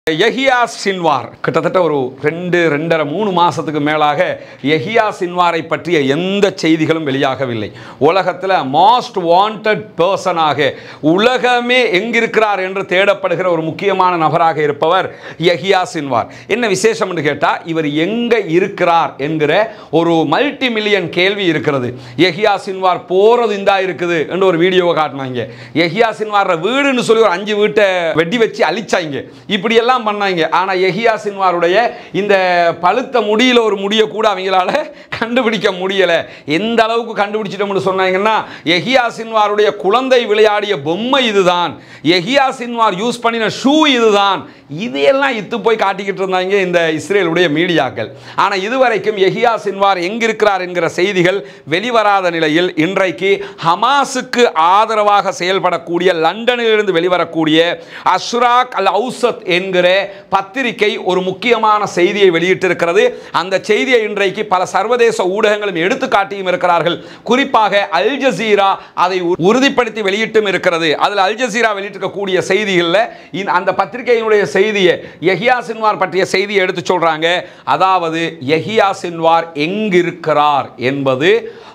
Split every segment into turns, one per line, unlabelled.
Yahya Sinwar கிட்டத்தட்ட ஒரு ரெண்டு ரெண்டரை மூணு மாசத்துக்கு மேலாக யஹியா சின்வாரை பற்றிய எந்த செய்திகளும் வெளியாகவில்லை உலகத்தில் மோஸ்ட் வாண்டட் பர்சனாக உலகமே எங்கிருக்கிறார் என்று தேடப்படுகிற ஒரு முக்கியமான நபராக இருப்பவர் யஹியா சின்வார் என்ன விசேஷம் என்று கேட்டால் இவர் எங்க இருக்கிறார் என்கிற ஒரு மல்டி மில்லியன் கேள்வி இருக்கிறது யஹியா சின்வார் போறது இந்தா இருக்குது என்று ஒரு வீடியோவை காட்டினாங்க யஹியா சின்வார் வீடுன்னு சொல்லி ஒரு அஞ்சு வீட்டை வெட்டி வச்சு அழிச்சாங்க இப்படி எல்லாம் பண்ணாங்க ஆனா யஹியா சின்வாருடைய இந்த பழுத்த முடியில ஒரு முடிய கூட அவங்களால கண்டுபிடிக்க முடியல எந்த அளவுக்கு கண்டுபிடிச்சிட்டோம்னு சொன்னாங்கன்னா யஹியா சின்வாருடைய குழந்தை விளையாடிய பொம்மை இதுதான் யஹியா சின்வார் யூஸ் பண்ணின ஷூ இதுதான் இதையெல்லாம் இத்து போய் காட்டிக்கிட்டு இருந்தாங்க இந்த இஸ்ரேலுடைய மீடியாக்கள் ஆனா இதுவரைக்கும் யஹியா சின்வார் எங்கிருக்கிறார் என்கிற செய்திகள் வெளிவராத நிலையில் இன்றைக்கு ஹமாஸுக்கு ஆதரவாக செயல்படக்கூடிய லண்டனிலிருந்து வெளிவரக்கூடிய அஷ்ராக் அல் அவுசத் என்கிற பத்திரிகை ஒரு முக்கியமான செய்தியை வெளியிட்டிருக்கிறது அந்த செய்தியை இன்றைக்கு பல சர்வதேச ஊடகங்களும் எடுத்து காட்டியும் இருக்கிறார்கள் குறிப்பாக அல் ஜசீரா அதை உ- உறுதிப்படுத்தி வெளியிட்டும் இருக்கிறது அதில் அல் ஜசீரா வெளியிட்டிருக்கக்கூடிய செய்திகளில் இந்த- அந்த பத்திரிகையினுடைய செய்தியை யஹியா சின்வார் பற்றிய செய்தியை எடுத்து சொல்றாங்க அதாவது யஹியா சின்வார் எங்கிருக்கிறார் என்பது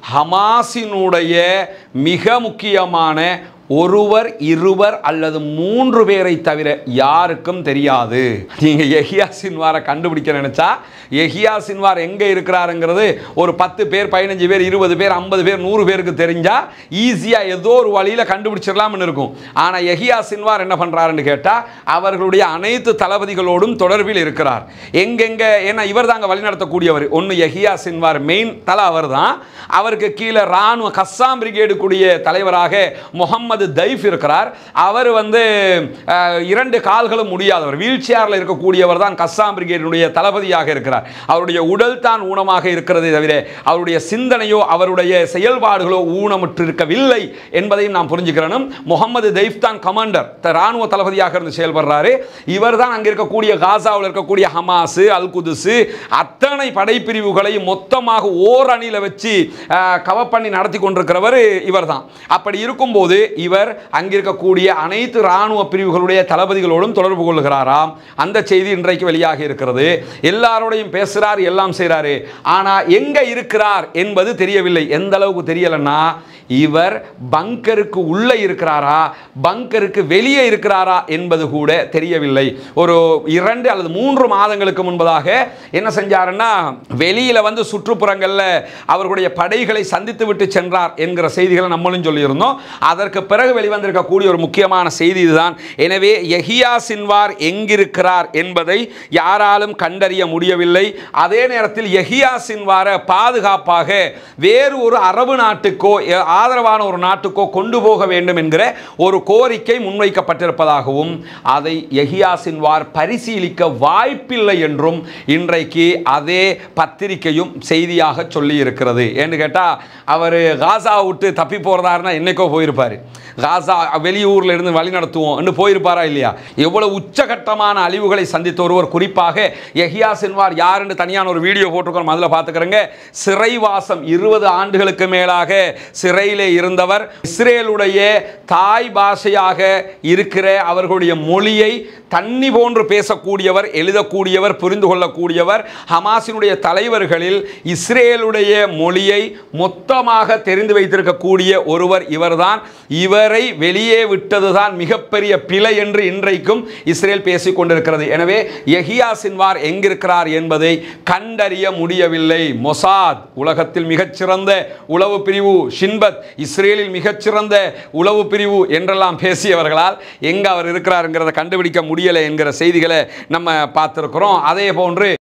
ஹமாஸினுடைய மிக முக்கியமான ஒருவர் இருவர் அல்லது மூன்று பேரை தவிர யாருக்கும் தெரியாது நீங்க எஹியா சின்வாரை கண்டுபிடிக்க நினைச்சா எஹியா சின்வார் எங்க இருக்கிறாருங்கிறது ஒரு பத்து பேர் பதினஞ்சு பேர் இருபது பேர் ஐம்பது பேர் நூறு பேருக்கு தெரிஞ்சா ஈஸியா ஏதோ ஒரு வழியில கண்டுபிடிச்சிடலாம்னு இருக்கும் ஆனா எஹியா சின்வார் என்ன பண்றாருன்னு கேட்டா அவர்களுடைய அனைத்து தளபதிகளோடும் தொடர்பில் இருக்கிறார் எங்கெங்க ஏன்னா இவர் தாங்க வழிநடத்தக்கூடியவர் ஒன்று எஹியா சின்வார் மெயின் தலை அவர் தான் அவருக்கு கீழே ராணுவ கஸ்ஸாம் பிரிகேடு கூடிய தலைவராக முகம்மது தைஃப் இருக்கிறார் அவர் வந்து அஹ், இரண்டு கால்களும் முடியாதவர் வீல் சேரில் இருக்கக்கூடியவர் தான் கஸ்ஸாம் பிரிகேடினுடைய தளபதியாக இருக்கிறார் அவருடைய உடல் தான் ஊனமாக இருக்கிறதே தவிர அவருடைய சிந்தனையோ அவருடைய செயல்பாடுகளோ ஊனமுற்று இருக்கவில்லை என்பதையும் நாம் புரிஞ்சுக்கிறணும் முகமது தைஃப் தான் கமாண்டர் த- ராணுவ தளபதியாக இருந்து செயல்படுறாரு இவர் தான் அங்கே இருக்கக்கூடிய காசாவில் இருக்கக்கூடிய ஹமாஸ் அல் குதுசு அத்தனை படைப்பிரிவுகளையும் மொத்தமாக ஓர் அணியில் வச்சு அஹ், கவர் பண்ணி நடத்தி கொண்டிருக்கிறவர் இவர் தான் அப்படி இருக்கும்போது இவர் அங்கிருக்கக்கூடிய அனைத்து ராணுவ பிரிவுகளுடைய தளபதிகளோடும் தொடர்பு கொள்கிறாராம் அந்த செய்தி இன்றைக்கு வெளியாக இருக்கிறது எல்லாரோடையும் பேசுறார் எல்லாம் செய்றாரு ஆனா எங்க இருக்கிறார் என்பது தெரியவில்லை எந்த அளவுக்கு தெரியலன்னா இவர் பங்கருக்கு உள்ள இருக்கிறாரா பங்கருக்கு வெளியே இருக்கிறாரா என்பது கூட தெரியவில்லை ஒரு இரண்டு அல்லது மூன்று மாதங்களுக்கு முன்பதாக என்ன செஞ்சாருன்னா வெளியில வந்து சுற்றுப்புறங்கள்ல அவர்களுடைய படைகளை சந்தித்து விட்டு சென்றார் என்கிற செய்திகளை நம்மளும் சொல்லியிருந்தோம் அதற்கு பிறகு வெளிவந்திருக்கக்கூடிய ஒரு முக்கியமான செய்தி இதுதான் எனவே யஹியா சின்வார் எங்கிருக்கிறார் என்பதை யாராலும் கண்டறிய முடியவில்லை அதே நேரத்தில் யஹியா சின்வாரை பாதுகாப்பாக வேறு ஒரு அரபு நாட்டுக்கோ எ- ஆதரவான ஒரு நாட்டுக்கோ கொண்டு போக வேண்டும் என்கிற ஒரு கோரிக்கை முன்வைக்கப்பட்டிருப்பதாகவும் அதை யஹியா சின்வார் பரிசீலிக்க வாய்ப்பில்லை என்றும் இன்றைக்கு அதே பத்திரிகையும் செய்தியாக சொல்லி இருக்கிறது ஏன்னு கேட்டால் அவர் காசா விட்டு தப்பி போகிறதாருன்னா என்னைக்கோ போயிருப்பார் காசா வெளியூர்ல இருந்து வழி நடத்துவோம் போயிருப்பாரா இல்லையா எவ்வளவு உச்சகட்டமான அழிவுகளை சந்தித்த ஒருவர் குறிப்பாக யஹியா சின்வார் யார் என்று தனியான ஒரு வீடியோ போட்டிருக்கோம் அதில் பார்த்துக்கிறேங்க சிறைவாசம் இருபது ஆண்டுகளுக்கு மேலாக சிறையிலே இருந்தவர் இஸ்ரேலுடைய தாய் பாஷையாக இருக்கிற அவர்களுடைய மொழியை தண்ணி போன்று பேசக்கூடியவர் எழுதக்கூடியவர் புரிந்து கொள்ளக்கூடியவர் ஹமாஸினுடைய தலைவர்களில் இஸ்ரேலுடைய மொழியை மொத்தமாக தெரிந்து வைத்திருக்கக்கூடிய ஒருவர் இவர்தான் இவரை வெளியே விட்டதுதான் மிகப்பெரிய பிழை என்று இன்றைக்கும் இஸ்ரேல் பேசிக் கொண்டிருக்கிறது எனவே யஹியா சின்வார் எங்கிருக்கிறார் என்பதை கண்டறிய முடியவில்லை மொசாத் உலகத்தில் மிகச்சிறந்த உளவு பிரிவு ஷின்பத் இஸ்ரேலில் மிகச்சிறந்த உளவு பிரிவு என்றெல்லாம் பேசியவர்களால் எங்க அவர் இருக்கிறாருங்கிறத கண்டுபிடிக்க முடியலை என்கிற செய்திகளை நம்ம பார்த்திருக்கிறோம் அதே போன்று